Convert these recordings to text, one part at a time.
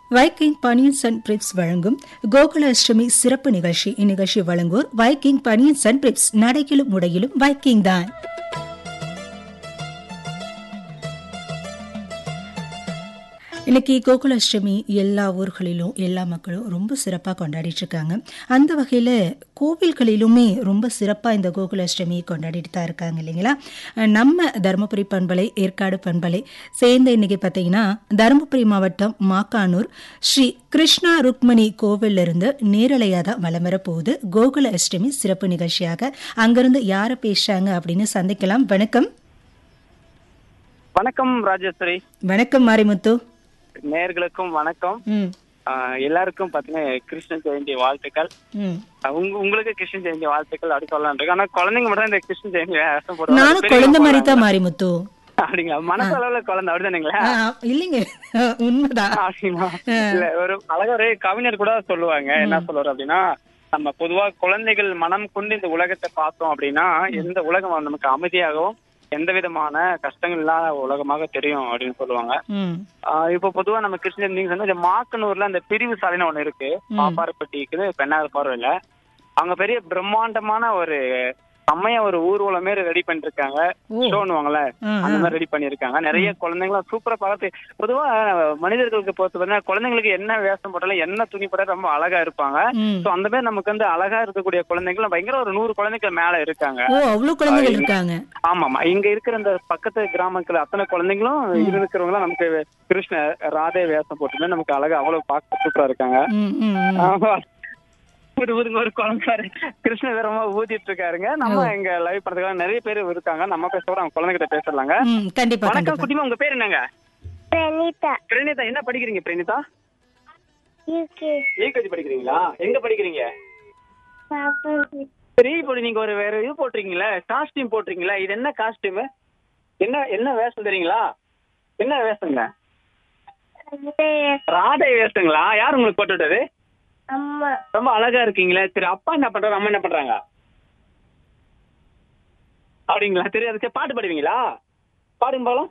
Viking பனியன் Sun பிரிப்ஸ் வழங்கும் கோகுலாஷ்டமி சிறப்பு நிகழ்ச்சி இந்நிகழ்ச்சி வழங்குவோர் வைக்கிங் பனியன் சன் பிரிப்ஸ் நடையிலும் உடையிலும் வைக்கிங் தான் இன்னைக்கு கோகுலாஷ்டமி எல்லா ஊர்களிலும் எல்லா மக்களும் ரொம்ப சிறப்பாக கொண்டாடிட்டு இருக்காங்க அந்த வகையில் கோவில்களிலுமே ரொம்ப சிறப்பாக இந்த கோகுலாஷ்டமி கொண்டாடிட்டு தான் இருக்காங்க இல்லைங்களா நம்ம தருமபுரி பண்பலை ஏற்காடு பண்பலை சேர்ந்த இன்னைக்கு பார்த்தீங்கன்னா தருமபுரி மாவட்டம் மாக்கானூர் ஸ்ரீ கிருஷ்ணா ருக்மணி கோவில்ல இருந்து நேரலையாக தான் வலம் வரப்போகுது கோகுல அஷ்டமி சிறப்பு நிகழ்ச்சியாக அங்கிருந்து யாரை பேசுறாங்க அப்படின்னு சந்திக்கலாம் வணக்கம் வணக்கம் ராஜேஸ்வரி வணக்கம் மாரிமுத்து நேர்களுக்கும் வணக்கம் ம் ஆஹ் எல்லாருக்கும் பாத்தீங்கன்னா கிருஷ்ண ஜெயந்தி வாழ்த்துக்கள் ம் ஆஹ் உங்க உங்களுக்கு கிருஷ்ண ஜெயந்தி வாழ்த்துக்கள் அப்படி சொல்லலாம் இருக்கு ஆனா குழந்தைங்க மட்டும் தான் இந்த கிருஷ்ண ஜெயந்தி வேஷம் போடுவாங்க. நானும் பெரியவங்க குழந்தை மாதிரி போடுறாங்க. தான் மாரிமுத்து அப்படிங்களா மனசு அளவுல குழந்தை அப்படிதானுங்களா ஆ, இல்லைங்க உண்மைதான் அப்படிங்களா இல்ல ஒரு அழகா ஒரு கவிஞர் கூட சொல்லுவாங்க என்ன சொல்லுவாரு அப்படின்னா நம்ம பொதுவா குழந்தைகள் மனம் கொண்டு இந்த உலகத்தை பார்த்தோம் அப்படின்னா எந்த உலகம் நமக்கு அமைதியாகவும் எந்த விதமான கஷ்டங்கள் இல்லாத உலகமாக தெரியும் அப்படின்னு சொல்லுவாங்க ம் ஆஹ் இப்போ பொதுவா நம்ம கிருஷ்ணன் நீங்க சொன்ன இந்த மாக்கனூர்ல அந்த பிரிவு சாலைன்னு ஒண்ணு இருக்கு பாப்பாரப்பட்டி இருக்குது பெண்ணாக பார்வையில அங்க பெரிய பிரம்மாண்டமான ஒரு செம்மையா ஒரு ஊர்வலம் மாரி ரெடி பண்ணிருக்காங்க ஓ. ஷோன்னுவாங்கல்ல ஆ, அந்த மாதிரி ரெடி பண்ணிருக்காங்க நிறைய குழந்தைங்களும் சூப்பரா பார்த்து பொதுவா மனிதர்களுக்கு பொறுத்த பார்த்தீங்கன்னா குழந்தைங்களுக்கு என்ன வேஷம் போட்டாலும் என்ன துணி போட்டாலும் ரொம்ப அழகா இருப்பாங்க ம் சோ அந்த மாதிரி நமக்கு வந்து அழகா இருக்கக்கூடிய குழந்தைகள் பயங்கர ஒரு நூறு குழந்தைகள் மேல இருக்காங்க ஓ அவ்வளவு குழந்தைகள் இருக்காங்க ஆமாமா இங்க இருக்கிற இந்த பக்கத்து கிராமத்துல அத்தனை குழந்தைங்களும் இருக்கிறவங்க நமக்கு கிருஷ்ண ராதே வேஷம் போட்டுமே நமக்கு அழகா அவ்வளவு பார்க்க சூப்பரா இருக்காங்க ம் ம் ம். ஆமா. ஒரு ஊருக்கு ஒரு குழந்தை கிருஷ்ண வீரமா ஊதிட்டு இருக்காருங்க நம்ம இங்க லைவ் பண்றதுக்காக நிறைய பேர் இருக்காங்க நம்ம பேச அவங்க குழந்தைகிட்ட பேசலாங்க ம் கண்டிப்பா வணக்கம் கண்டிப்பா குட்டிமா உங்க பேர் என்னங்க பிரணீதா பிரணீதா என்ன படிக்கிறீங்க பிரணீதா யூகே யூகேஜி படிக்கிறீங்களா எங்க படிக்கிறீங்க பாப்பா சரி இப்போ நீங்க ஒரு வேற இது போட்டிருக்கீங்களா காஸ்டியூம் போட்டிருக்கீங்களா இது என்ன காஸ்டியூம் என்ன என்ன வேஷம் தெரியுங்களா என்ன வேஷங்க ராதை வேஷங்களா யார் உங்களுக்கு போட்டு விட்டது அம்மா ரொம்ப அழகா இருக்கீங்களா சரி அப்பா என்ன பண்றாரு அம்மா என்ன பண்றாங்க அப்படிங்களா தெரியாது சரி பாட்டு பாடுவீங்களா பாடுங்க பாலம்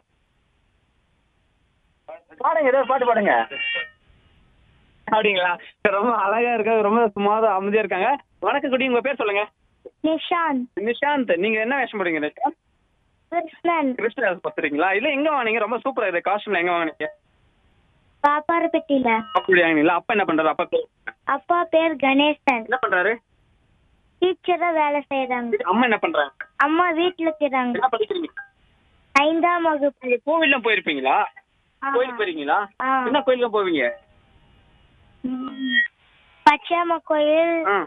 பாடுங்க ஏதோ ஒரு பாட்டு பாடுங்க அப்படிங்களா சரி, ரொம்ப அழகா இருக்காங்க ரொம்ப சும்மாதான் அமைதியா இருக்காங்க வணக்கம் குட்டி உங்க பேர் சொல்லுங்க நிஷாந்த் நிஷாந்த் நீங்க என்ன வேஷம் போடுறீங்க நிஷாந்த் கிருஷ்ணன் கிறிஸ்டல் பத்துறீங்களா இல்ல எங்க வாங்குனீங்க ரொம்ப சூப்பரா இருக்கு காஸ்டியூம்ல எங்க வாங்குனீங்க பாப்பாரப்பட்டியில அப்படி வாங்குனீங்களா அப்பா என்ன பண்றாரு அப்பா பேர் அப்பா பேர் கணேசன் என்ன பண்றாரு டீச்சரா வேலை செய்யறாங்க அம்மா என்ன பண்றாங்க அம்மா வீட்டுல இருக்கிறாங்க என்ன படிக்கிறீங்க ஐந்தாம் வகுப்பு நீங்க கோவில்லாம் போயிருப்பீங்களா ஆ. கோயில் போயிருக்கீங்களா ஆ. என்ன கோயிலுக்கு போவீங்க ம். பச்சையம்மா கோயில் ஆ.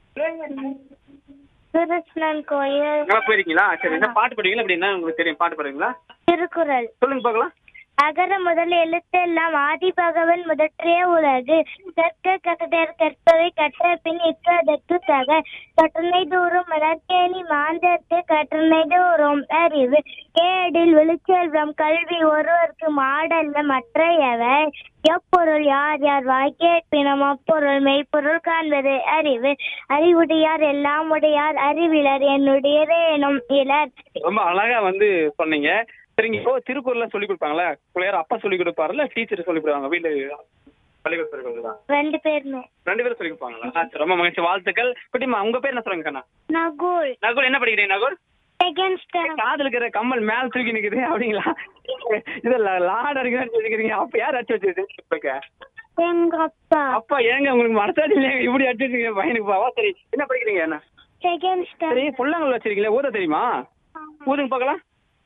கிருஷ்ணன் கோயில் நல்லா போயிருக்கீங்களா சரி என்ன பாட்டு பாடுவீங்களா அப்படி என்ன உங்களுக்கு தெரியும் பாட்டு பாடுவீங்களா திருக்குறள் சொல்லுங்க பார்க்கலாம் அகர முதல் எழுத்தெல்லாம் ஆதி பகவன் முதற்றே உலகு கற்க கற்றதர் கற்பவை கற்ற பின் இற்றதற்கு தக கற்றனை தூரும் மலர்கேணி மாந்தர்க்கு கற்றனை தூரும் அறிவு கேடில் விழுச்செல்வம் கல்வி ஒருவருக்கு மாடல்ல மற்றையவை எப்பொருள் யார் யார் வாய் கேட்பினும் அப்பொருள் மெய்ப்பொருள் காண்பது அறிவு அறிவுடையார் எல்லாம் உடையார் அறிவிலர் என்னுடையதேனும் இலர் ரொம்ப அழகா வந்து சொன்னீங்க சரிங்க இப்போ திருக்குறள்லாம் சொல்லி கொடுப்பாங்களா பிள்ளையார் அப்பா சொல்லி கொடுப்பாருல்ல டீச்சர் சொல்லி கொடுப்பாங்க வீட்டு பள்ளிக்கூட சொல்லி கொடுக்குறா ரெண்டு பேருமே ரெண்டு பேரும் சொல்லி கொடுப்பாங்களா ஆ, சரி, ரொம்ப மகிழ்ச்சி வாழ்த்துக்கள் குட்டிமா உங்க பேர் என்ன சொல்லுங்க கண்ணா நகுல் நகூர் என்ன படிக்கிறீங்க நகூர் செகண்ட் ஸ்டாண்டர்ட் காதுல இருக்கிற கம்மல் மேல தூக்கி நிக்குது அப்படிங்களா இது லாட இருக்குன்னு சொல்லிக்கிறீங்க அப்ப யார் அடிச்சு வச்சிருக்கு எங்க அப்பா அப்பா ஏங்க உங்களுக்கு மனசாட்சி இல்லையா இப்படி அடிச்சு வச்சிருக்கீங்க பையனுக்கு பாவா சரி என்ன படிக்கிறீங்க என்ன செகண்ட் சரி ஸ்டாண்டர்ட் புள்ளங்கள் வச்சிருக்கீங்களா ஊத தெரியுமா ஊதுங்க பார்க்கலாம்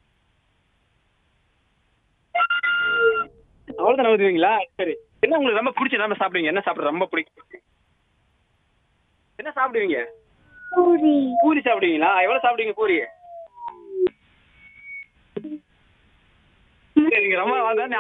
அவ்வளவுதான் ஊதுவீங்களா சரி என்ன உங்களுக்கு ரொம்ப பிடிச்ச என்ன சாப்பிடுவீங்க என்ன சாப்பிட ரொம்ப பிடிக்கும் என்ன சாப்பிடுவீங்க பூரி பூரி சாப்பிடுவீங்களா எவ்வளவு சாப்பிடுவீங்க பூரி சரிங்க ரொம்ப அதான்